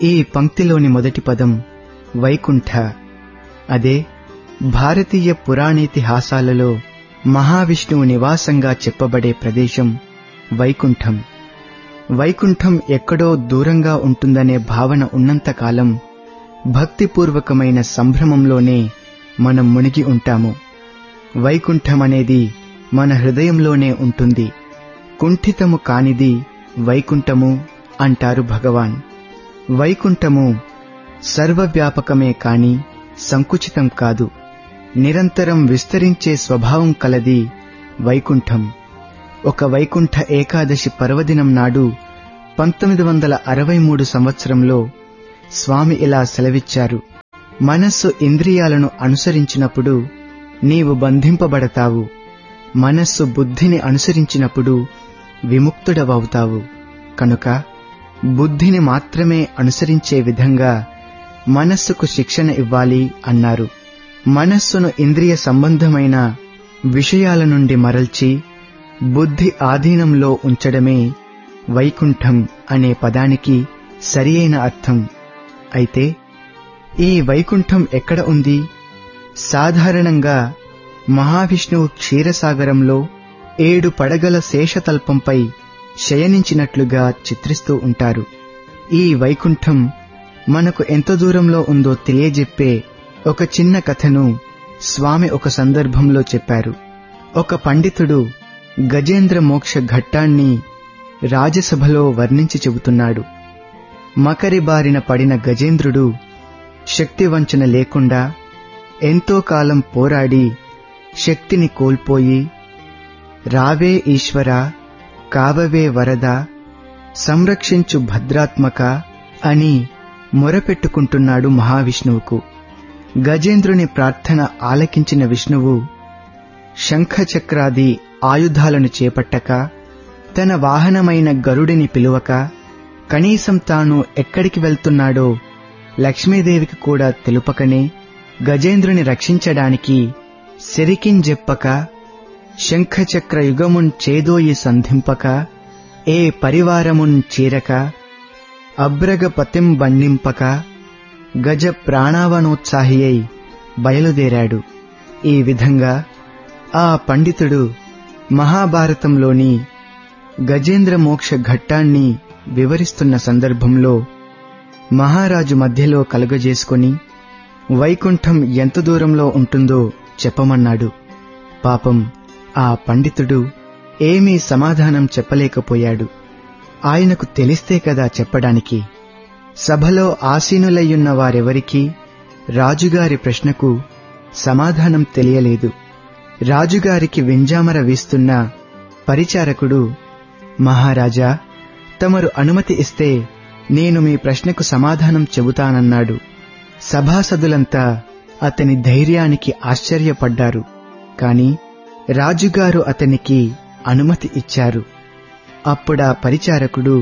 ఈ పంక్తిలోని మొదటి పదం వైకుంఠ అదే భారతీయ పురాణేతిహాసాలలో మహావిష్ణువు నివాసంగా చెప్పబడే ప్రదేశం వైకుంఠం వైకుంఠం ఎక్కడో దూరంగా ఉంటుందనే భావన ఉన్నంతకాలం భక్తిపూర్వకమైన సంభ్రమంలోనే మనం మునిగి ఉంటాము వైకుంఠం అనేది మన హృదయంలోనే ఉంటుంది కుంఠితము కానిది వైకుంఠము అంటారు భగవాన్ వైకుంఠము సర్వవ్యాపకమే కాని సంకుచితం కాదు నిరంతరం విస్తరించే స్వభావం కలది వైకుంఠం ఒక వైకుంఠ ఏకాదశి పర్వదినం నాడు పంతొమ్మిది వందల అరవై మూడు సంవత్సరంలో స్వామి ఇలా సెలవిచ్చారు మనస్సు ఇంద్రియాలను అనుసరించినప్పుడు నీవు బంధింపబడతావు మనస్సు బుద్ధిని అనుసరించినప్పుడు విముక్తుడవవుతావు కనుక బుద్ధిని మాత్రమే అనుసరించే విధంగా మనస్సుకు శిక్షణ ఇవ్వాలి అన్నారు మనస్సును ఇంద్రియ సంబంధమైన విషయాల నుండి మరల్చి బుద్ధి ఆధీనంలో ఉంచడమే వైకుంఠం అనే పదానికి సరియైన అర్థం అయితే ఈ వైకుంఠం ఎక్కడ ఉంది సాధారణంగా మహావిష్ణువు క్షీరసాగరంలో ఏడు పడగల శేషతల్పంపై శయనించినట్లుగా చిత్రిస్తూ ఉంటారు ఈ వైకుంఠం మనకు ఎంత దూరంలో ఉందో తెలియజెప్పే ఒక చిన్న కథను స్వామి ఒక సందర్భంలో చెప్పారు ఒక పండితుడు గజేంద్ర మోక్ష ఘట్టాన్ని రాజసభలో వర్ణించి చెబుతున్నాడు మకరి బారిన పడిన గజేంద్రుడు శక్తివంచన లేకుండా ఎంతో కాలం పోరాడి శక్తిని కోల్పోయి రావే ఈశ్వర కావవే వరద సంరక్షించు భద్రాత్మక అని మొరపెట్టుకుంటున్నాడు మహావిష్ణువుకు గజేంద్రుని ప్రార్థన ఆలకించిన విష్ణువు శంఖచక్రాది ఆయుధాలను చేపట్టక తన వాహనమైన గరుడిని పిలువక కనీసం తాను ఎక్కడికి వెళ్తున్నాడో లక్ష్మీదేవికి కూడా తెలుపకనే గజేంద్రుని రక్షించడానికి సెరికింజెప్పక శంఖచక్ర యుగమున్ చేదోయి సంధింపక ఏ పరివారమున్ చీరక అబ్రగపతిం బండింపక గజ ప్రాణావనోత్సాహి అయి బయలుదేరాడు ఈ విధంగా ఆ పండితుడు మహాభారతంలోని గజేంద్ర మోక్ష ఘట్టాన్ని వివరిస్తున్న సందర్భంలో మహారాజు మధ్యలో కలుగజేసుకుని వైకుంఠం ఎంత దూరంలో ఉంటుందో చెప్పమన్నాడు పాపం ఆ పండితుడు ఏమీ సమాధానం చెప్పలేకపోయాడు ఆయనకు తెలిస్తే కదా చెప్పడానికి సభలో ఆసీనులయ్యున్న వారెవరికీ రాజుగారి ప్రశ్నకు సమాధానం తెలియలేదు రాజుగారికి వింజామర వీస్తున్న పరిచారకుడు మహారాజా తమరు అనుమతి ఇస్తే నేను మీ ప్రశ్నకు సమాధానం చెబుతానన్నాడు సభాసదులంతా అతని ధైర్యానికి ఆశ్చర్యపడ్డారు కాని రాజుగారు అతనికి అనుమతి ఇచ్చారు అప్పుడా పరిచారకుడు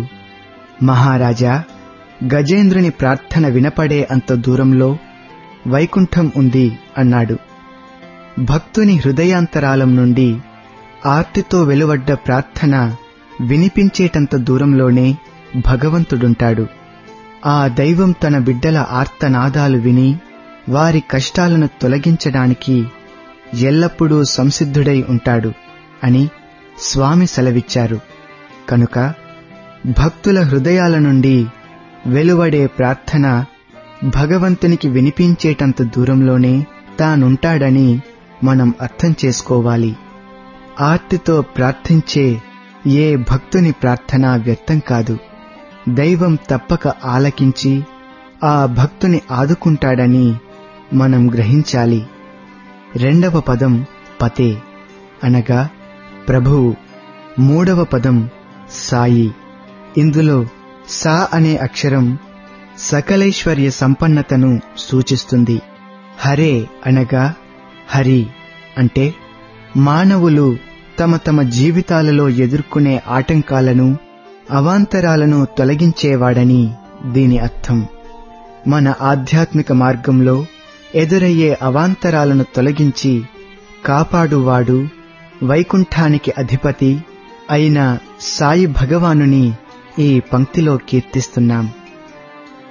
మహారాజా గజేంద్రుని ప్రార్థన వినపడే అంత దూరంలో వైకుంఠం ఉంది అన్నాడు భక్తుని హృదయాంతరాలం నుండి ఆర్తితో వెలువడ్డ ప్రార్థన వినిపించేటంత దూరంలోనే భగవంతుడుంటాడు ఆ దైవం తన బిడ్డల ఆర్తనాదాలు విని వారి కష్టాలను తొలగించడానికి ఎల్లప్పుడూ సంసిద్ధుడై ఉంటాడు అని స్వామి సెలవిచ్చారు కనుక భక్తుల హృదయాల నుండి వెలువడే ప్రార్థన భగవంతునికి వినిపించేటంత దూరంలోనే తానుంటాడని మనం అర్థం చేసుకోవాలి ఆర్తితో ప్రార్థించే ఏ భక్తుని ప్రార్థన వ్యర్థం కాదు దైవం తప్పక ఆలకించి ఆ భక్తుని ఆదుకుంటాడని మనం గ్రహించాలి రెండవ పదం పతే అనగా ప్రభువు మూడవ పదం సాయి ఇందులో సా అనే అక్షరం సకలైశ్వర్య సంపన్నతను సూచిస్తుంది హరే అనగా హరి అంటే మానవులు తమ తమ జీవితాలలో ఎదుర్కొనే ఆటంకాలను అవాంతరాలను తొలగించేవాడని దీని అర్థం మన ఆధ్యాత్మిక మార్గంలో ఎదురయ్యే అవాంతరాలను తొలగించి కాపాడువాడు వైకుంఠానికి అధిపతి అయిన సాయి భగవానుని ఈ పంక్తిలో కీర్తిస్తున్నాం